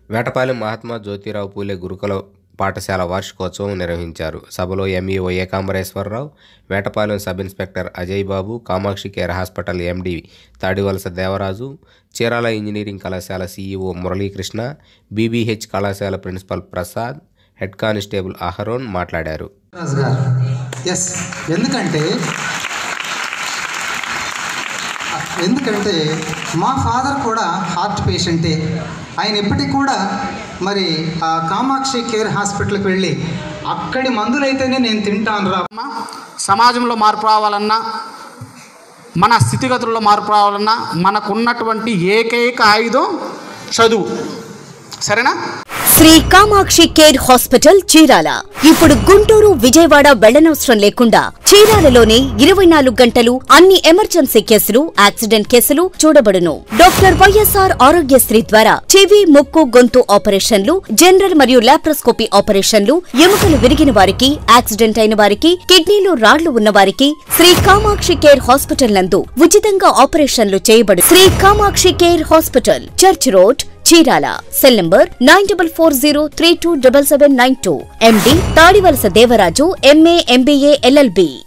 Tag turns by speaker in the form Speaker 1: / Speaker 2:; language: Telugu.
Speaker 1: వేటపాలెం మహాత్మా జ్యోతిరావు పూలే గురుకుల పాఠశాల వార్షికోత్సవం నిర్వహించారు సభలో MEO Ekambareswararao Vetapalem sub inspector Ajay Babu Kamakshi care hospital MD Tadivalasa Devaraju Chirala engineering కళాశాల సీఈఓ మురళీకృష్ణ బీబీహెచ్ కళాశాల principal Prasad head constable Aharon మాట్లాడారు
Speaker 2: రాజు గారు ఎస్ ఎందుకంటే ఎందుకంటే మా ఫాదర్ కూడా హార్ట్ పేషెంటే ఆయన ఇప్పటికి కూడా మరి ఆ కామాక్షి కేర్ హాస్పిటల్కి వెళ్ళి అక్కడి మందులైతేనే నేను తింటాను రా
Speaker 3: అమ్మ, సమాజంలో మార్పు రావాలన్నా మన స్థితిగతుల్లో మార్పు రావాలన్నా మనకున్నటువంటి ఏకైక ఆయుధం చదువు సరేనా
Speaker 4: శ్రీ కామాక్షి కేర్ హాస్పిటల్ చీరాల ఇప్పుడు గుంటూరు విజయవాడ వెళ్లనవసరం లేకుండా చీరాలలోనే ఇరవై నాలుగు గంటలు అన్ని ఎమర్జెన్సీ కేసులు యాక్సిడెంట్ కేసులు చూడబడును డాక్టర్ వైఎస్ఆర్ ఆరోగ్యశ్రీ ద్వారా చెవి ముక్కు గొంతు ఆపరేషన్లు జనరల్ మరియు లాప్రోస్కోపీ ఆపరేషన్లు ఎముకలు విరిగిన వారికి యాక్సిడెంట్ అయిన వారికి కిడ్నీలో రాళ్లు ఉన్న వారికి శ్రీ కామాక్షి కేర్ హాస్పిటల్ నందు ఉచితంగా ఆపరేషన్లు చేయబడు Shri Kamakshi care hospital church road Chirala cell number nine double four zero three two double seven nine two MD Tadivalasa Devaraju MA MBA LLB